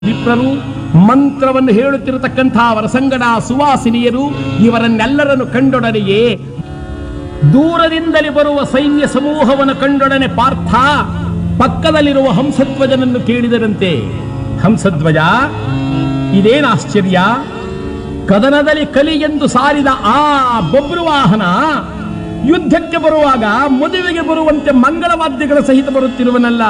ವಿಪ್ರರು ಮಂತ್ರವನ್ನು ಹೇಳುತ್ತಿರತಕ್ಕಂಥ ಅವರ ಸಂಗಡ ಸುವಾಸಿನಿಯರು ಇವರನ್ನೆಲ್ಲರನ್ನು ಕಂಡೊಡನೆಯೇ ದೂರದಿಂದಲೇ ಬರುವ ಸೈನ್ಯ ಸಮೂಹವನ್ನು ಕಂಡೊಡನೆ ಪಾರ್ಥ ಪಕ್ಕದಲ್ಲಿರುವ ಹಂಸಧ್ವಜನನ್ನು ಕೇಳಿದರಂತೆ ಹಂಸಧ್ವಜ ಇದೇನು ಆಶ್ಚರ್ಯ ಕದನದಲ್ಲಿ ಕಲಿ ಎಂದು ಸಾರಿದ ಆ ಬೊಬ್ರು ವಾಹನ ಯುದ್ಧಕ್ಕೆ ಬರುವಾಗ ಮದುವೆಗೆ ಬರುವಂತೆ ಮಂಗಳವಾದ್ಯಗಳ ಸಹಿತ ಬರುತ್ತಿರುವನಲ್ಲ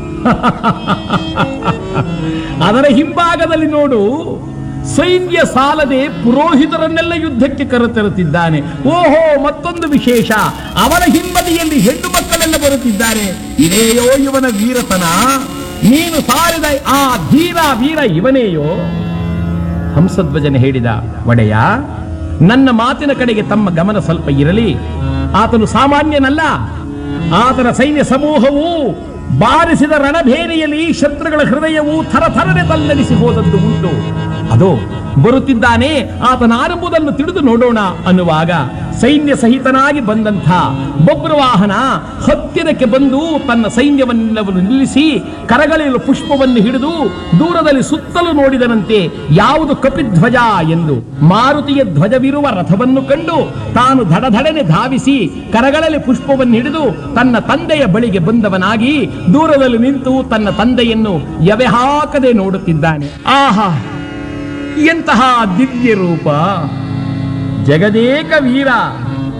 ಅದರ ಹಿಂಭಾಗದಲ್ಲಿ ನೋಡು ಸೈನ್ಯ ಸಾಲದೆ ಪುರೋಹಿತರನ್ನೆಲ್ಲ ಯುದ್ಧಕ್ಕೆ ಕರೆತರುತ್ತಿದ್ದಾನೆ ಓಹೋ ಮತ್ತೊಂದು ವಿಶೇಷ ಅವನ ಹಿಂಬದಿಯಲ್ಲಿ ಹೆಣ್ಣು ಮಕ್ಕಳೆಲ್ಲ ಬರುತ್ತಿದ್ದಾರೆ ಇದೇಯೋ ಇವನ ವೀರತನ ನೀನು ಸಾರಿದ ಆ ಧೀರ ವೀರ ಇವನೇಯೋ ಹಂಸಧ್ವಜನ ಹೇಳಿದ ಒಡೆಯ ನನ್ನ ಮಾತಿನ ಕಡೆಗೆ ತಮ್ಮ ಗಮನ ಸ್ವಲ್ಪ ಇರಲಿ ಆತನು ಸಾಮಾನ್ಯನಲ್ಲ ಆತನ ಸೈನ್ಯ ಸಮೂಹವು ಬಾರಿಸಿದ ರಣಭೇರಿಯಲ್ಲಿ ಶತ್ರುಗಳ ಹೃದಯವು ಥರಥರನೆ ತಲ್ಲಣಿಸಿ ಹೋದದ್ದು ಉಂಟು ಅದು ಬರುತ್ತಿದ್ದಾನೆ ಆತನ ಆರಂಭದನ್ನು ತಿಳಿದು ನೋಡೋಣ ಅನ್ನುವಾಗ ಸೈನ್ಯ ಸಹಿತನಾಗಿ ಬಂದಂಥ ಬೊಬ್ರವಾಹನ ಹತ್ತಿರಕ್ಕೆ ಬಂದು ತನ್ನ ಸೈನ್ಯವನ್ನೆಲ್ಲವನ್ನು ನಿಲ್ಲಿಸಿ ಕರಗಳಿಲು ಪುಷ್ಪವನ್ನು ಹಿಡಿದು ದೂರದಲ್ಲಿ ಸುತ್ತಲೂ ನೋಡಿದನಂತೆ ಯಾವುದು ಕಪಿಧ್ವಜ ಎಂದು ಮಾರುತಿಯ ಧ್ವಜವಿರುವ ರಥವನ್ನು ಕಂಡು ತಾನು ಧಡಧಡನೆ ಧಾವಿಸಿ ಕರಗಳಲ್ಲಿ ಪುಷ್ಪವನ್ನು ಹಿಡಿದು ತನ್ನ ತಂದೆಯ ಬಳಿಗೆ ಬಂದವನಾಗಿ ದೂರದಲ್ಲಿ ನಿಂತು ತನ್ನ ತಂದೆಯನ್ನು ಎವೆ ಹಾಕದೆ ನೋಡುತ್ತಿದ್ದಾನೆ ಆಹಾ ಎಂತಹ ದಿವ್ಯ ರೂಪ ಜಗದೇಕ ವೀರ